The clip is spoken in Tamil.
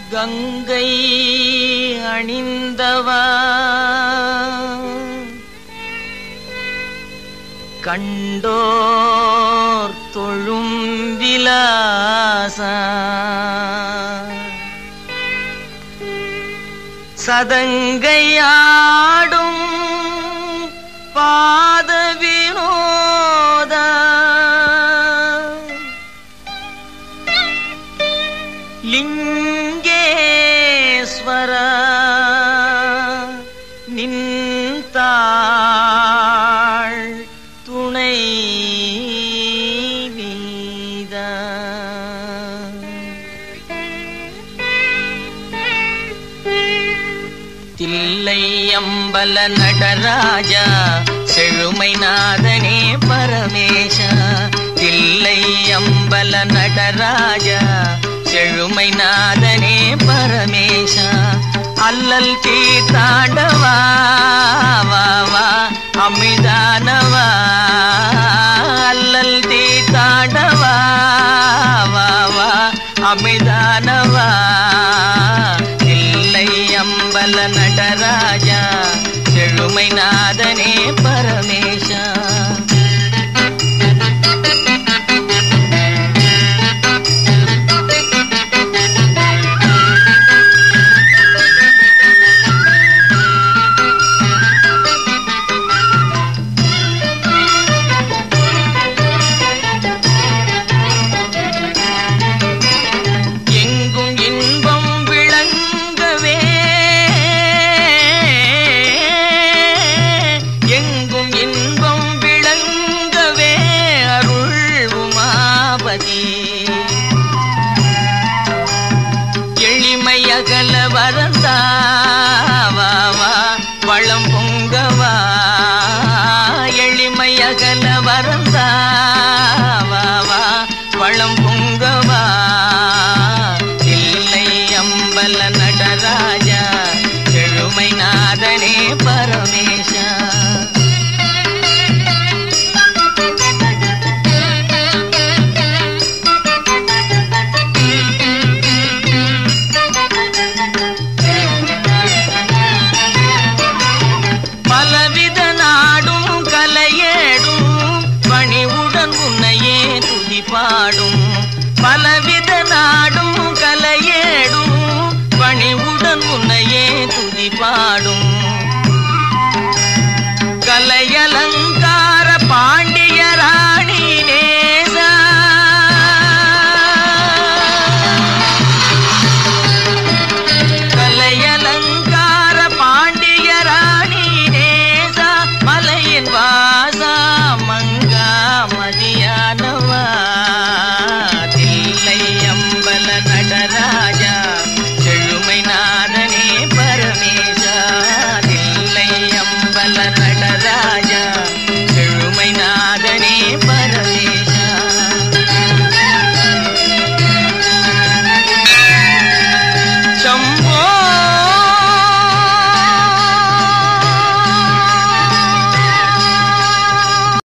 கங்கை அணிந்தவா கண்டோர் தொழும் விலாசா சதங்கையாடும் பாத வினோத லிங்கேஸ்வர நின்றாள் துணை நீத தில்லை அம்பல நடராஜா செழுமை நாதனே பரமேஷா தில்லை அம்பல நடராஜா செழுமை நாதனே பரமேஷா அல்லல் தீர்த்தாண்டவா வா வா அமிதானவா அல்லல் தீர்த்தாண்டவா வா வா அமிதானவா இல்லை அம்பல நடராஜா செழுமை நாதனே பரமேஷா எங்கும் இன்பம் விளங்கவே எங்கும் இன்பம் விளங்கவே அருள் உமாபதி எளிமை அகல வரந்தாவா வளம் பொங்கவா எளிமை அகல வரந்தாவா வளம் பொங்கவா இல்லை அம்பல நடராஜா செழுமை நாதனே பரமேஷா பலவித நாடும் கலையேடும் பணிவுடன் உன்னையே துதி பாடும் பலவித நாடும் கலையேடும் பணிவுடன் உன்னையே துதி பாடும் கலையலங்கார பாண்டிய ராணி நேசா கலையலங்கார பாண்டிய ராணி நேசா மலையின் வாசா மங்கா மதியானவா